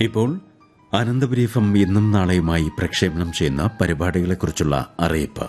ഇപ്പോൾ Ananthapuri F M ഇന്നും നാളെയുമായി പ്രക്ഷേപണം ചെയ്യുന്ന പരിപാടികളെക്കുറിച്ചുള്ള അറിയിപ്പ്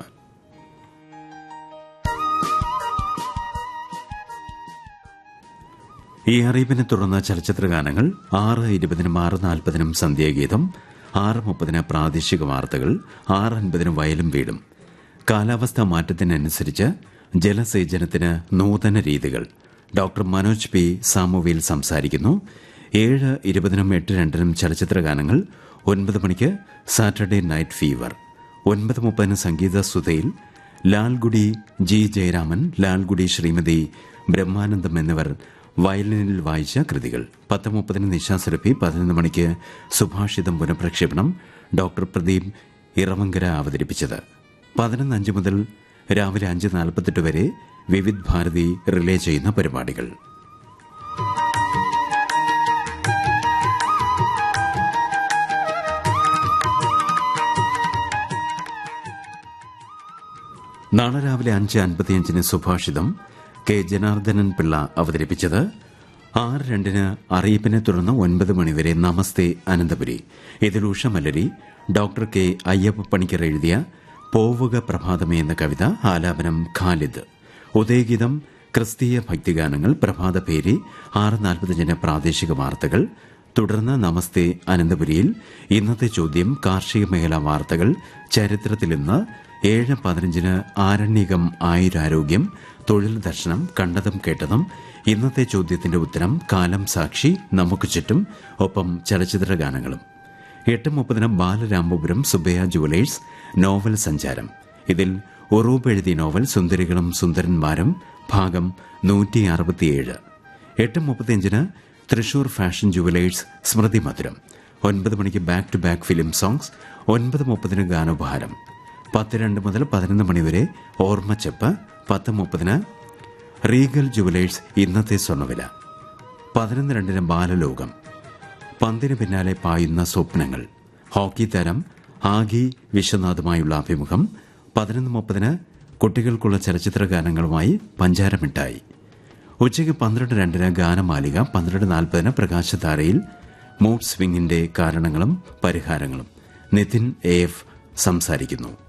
ഈ അറിയിപ്പിനെ തുടർന്ന് ചലച്ചിത്ര ഗാനങ്ങൾ ആറ് ഇരുപതിനും ആറ് നാൽപ്പതിനും സന്ധ്യാഗീതം ആറ് മുപ്പതിന് പ്രാദേശിക വാർത്തകൾ ആറ് അൻപതിനും വയലും വീടും കാലാവസ്ഥാ മാറ്റത്തിനനുസരിച്ച് ജലസേചനത്തിന് നൂതന രീതികൾ ഡോക്ടർ മനോജ് പി സാമുവേൽ സംസാരിക്കുന്നു ഏഴ് ഇരുപതിനും എട്ട് രണ്ടിനും ചലച്ചിത്ര ഗാനങ്ങൾ ഒൻപത് മണിക്ക് സാറ്റർഡേ നൈറ്റ് ഫീവർ ഒൻപത് മുപ്പതിന് സംഗീത സുധയിൽ ലാൽഗുഡി ജി ജയരാമൻ ലാൽഗുഡി ശ്രീമതി ബ്രഹ്മാനന്ദം എന്നിവർ വയലിനിൽ വായിച്ച കൃതികൾ പത്ത് മുപ്പതിന് നിശാസുരഭി പതിനൊന്ന് മണിക്ക് സുഭാഷിതം പുനഃപ്രക്ഷേപണം ഡോക്ടർ പ്രദീപ് ഇറവങ്കര അവതരിപ്പിച്ചത് പതിനൊന്ന് അഞ്ച് മുതൽ രാവിലെ അഞ്ച് നാൽപ്പത്തെട്ട് വരെ വിവിധ് ഭാരതി റിലേ ചെയ്യുന്ന പരിപാടികൾ നാളെ രാവിലെ അഞ്ച് അൻപത്തിയഞ്ചിന് സുഭാഷിതം കെ ജനാർദ്ദനൻ പിള്ള അവതരിപ്പിച്ചത് ആറ് രണ്ടിന് അറിയിപ്പിനെ തുടർന്ന് ഒൻപത് മണിവരെ നമസ്തേ അനന്തപുരി ഇതിൽ ഉഷമലരി ഡോക്ടർ കെ അയ്യപ്പ പണിക്കർ എഴുതിയ പോവുക പ്രഭാതമേ എന്ന കവിത ആലാപനം ഖാലിദ് ഉദയഗീതം ക്രിസ്തീയ ഭക്തിഗാനങ്ങൾ പ്രഭാത പേരി ആറ് നാൽപ്പത്തിയഞ്ചിന് പ്രാദേശിക വാർത്തകൾ തുടർന്ന് നമസ്തേ അനന്തപുരിയിൽ ഇന്നത്തെ ചോദ്യം കാർഷിക മേഖലാ വാർത്തകൾ ചരിത്രത്തിൽ ഇന്ന് ഏഴ് പതിനഞ്ചിന് ആരണ്യകം ആയുരാരോഗ്യം തൊഴിൽ ദർശനം കണ്ടതും കേട്ടതും ഇന്നത്തെ ചോദ്യത്തിന്റെ ഉത്തരം കാലം സാക്ഷി നമുക്ക് ചുറ്റും ഒപ്പം ചലച്ചിത്ര ഗാനങ്ങളും എട്ട് മുപ്പതിന് ബാലരാമപുരം സുബയ ജുവലേഴ്സ് നോവൽ സഞ്ചാരം ഇതിൽ ഉറൂബ് എഴുതിയ നോവൽ സുന്ദരികളും സുന്ദരന്മാരും ഭാഗം നൂറ്റി അറുപത്തിയേഴ് എട്ട് മുപ്പത്തിയഞ്ചിന് തൃശൂർ ഫാഷൻ ജുവലേഴ്സ് സ്മൃതി മധുരം ഒൻപത് മണിക്ക് back to back film songs ഒൻപത് മുപ്പതിന് ഗാനോപഹാരം പത്ത് രണ്ട് മുതൽ പതിനൊന്ന് മണിവരെ ഓർമ്മച്ചെപ്പ് പത്ത് മുപ്പതിന് റീഗൽ ജുവലേഴ്സ് ഇന്നത്തെ സ്വർണ്ണവില പതിനൊന്ന് രണ്ടിന് ബാലലോകം പന്തിന് പിന്നാലെ പായുന്ന സ്വപ്നങ്ങൾ ഹോക്കി താരം ആഗി വിശ്വനാഥുമായുള്ള അഭിമുഖം പതിനൊന്ന് മുപ്പതിന് കുട്ടികൾക്കുള്ള ചലച്ചിത്ര ഗാനങ്ങളുമായി പഞ്ചാരമിഠായി ഉച്ചയ്ക്ക് പന്ത്രണ്ട് രണ്ടിന് ഗാനമാലിക പന്ത്രണ്ട് നാൽപ്പതിന് പ്രകാശധാരയിൽ മൂഡ് സ്വിംഗിന്റെ കാരണങ്ങളും പരിഹാരങ്ങളും നിതിൻ എ എഫ് സംസാരിക്കുന്നു